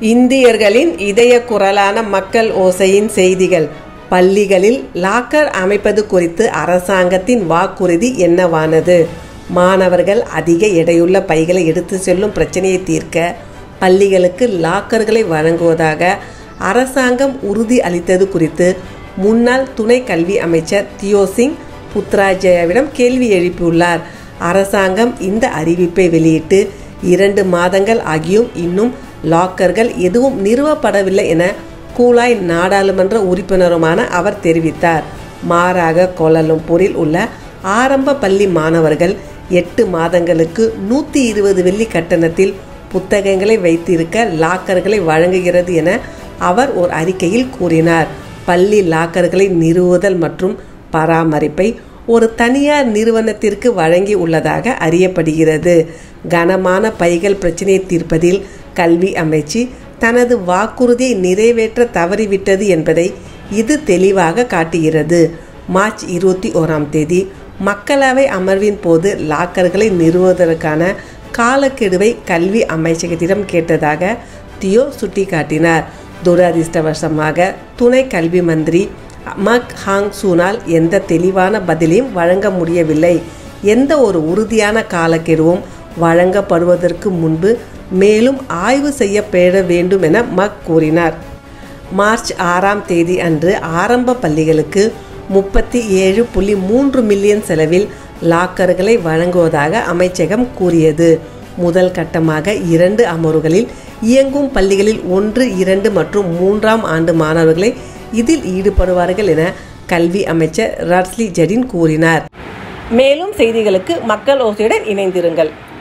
இந்தியர்களின் இதய குரலான மக்கள் ஓசையின் செய்திகள் பள்ளிகளில் லாக்கர் அமைப்பது குறித்து அரசாங்கத்தின் வாக்குறுதி என்னவானது மாணவர்கள் அதிக எடையுள்ள பைகளை எடுத்து செல்லும் பிரச்சனையை தீர்க்க பள்ளிகளுக்கு லாக்கர்களை வழங்குவதாக அரசாங்கம் உறுதி அளித்தது குறித்து முன்னாள் துணை கல்வி அமைச்சர் தியோசிங் புத்ராஜயாவிடம் கேள்வி எழுப்பியுள்ளார் அரசாங்கம் இந்த அறிவிப்பை வெளியிட்டு இரண்டு மாதங்கள் ஆகியும் இன்னும் லாக்கர்கள் எதுவும் நிறுவப்படவில்லை என கூலாய் நாடாளுமன்ற உறுப்பினருமான அவர் தெரிவித்தார் மாறாக கோலாலம்பூரில் உள்ள ஆரம்ப பள்ளி மாணவர்கள் எட்டு மாதங்களுக்கு நூற்றி இருபது வெள்ளி கட்டணத்தில் புத்தகங்களை வைத்திருக்க லாக்கர்களை வழங்குகிறது என அவர் ஒரு அறிக்கையில் கூறினார் பள்ளி லாக்கர்களை நிறுவுதல் மற்றும் பராமரிப்பை ஒரு தனியார் நிறுவனத்திற்கு வழங்கி உள்ளதாக அறியப்படுகிறது கனமான பைகள் பிரச்சினையை தீர்ப்பதில் கல்வி அமைச்சு தனது வாக்குறுதியை நிறைவேற்ற தவறிவிட்டது என்பதை இது தெளிவாக காட்டுகிறது மார்ச் இருபத்தி ஓராம் தேதி மக்களவை அமர்வின் போது லாக்கர்களை நிறுவுவதற்கான காலக்கெடுவை கல்வி அமைச்சகத்திடம் கேட்டதாக தியோ சுட்டிக்காட்டினார் துரதிர்ஷ்டவசமாக துணை கல்வி மந்திரி மக் ஹாங் சூனால் எந்த தெளிவான பதிலையும் வழங்க முடியவில்லை எந்த ஒரு உறுதியான காலக்கெடுவும் வழங்கப்படுவதற்கு முன்பு மேலும் ஆய்வு செய்யப்பட வேண்டும் என மக் கூறினார் மார்ச் ஆறாம் தேதி அன்று ஆரம்ப பள்ளிகளுக்கு முப்பத்தி ஏழு புள்ளி மூன்று மில்லியன் செலவில் லாக்கர்களை வழங்குவதாக அமைச்சகம் கூறியது முதல் கட்டமாக இரண்டு அமர்வுகளில் இயங்கும் பள்ளிகளில் ஒன்று இரண்டு மற்றும் மூன்றாம் ஆண்டு மாணவர்களை இதில் ஈடுபடுவார்கள் என கல்வி அமைச்சர் ரட்ஸ்லி ஜடின் கூறினார் மேலும் செய்திகளுக்கு மக்கள் ஓசையுடன் இணைந்திருங்கள்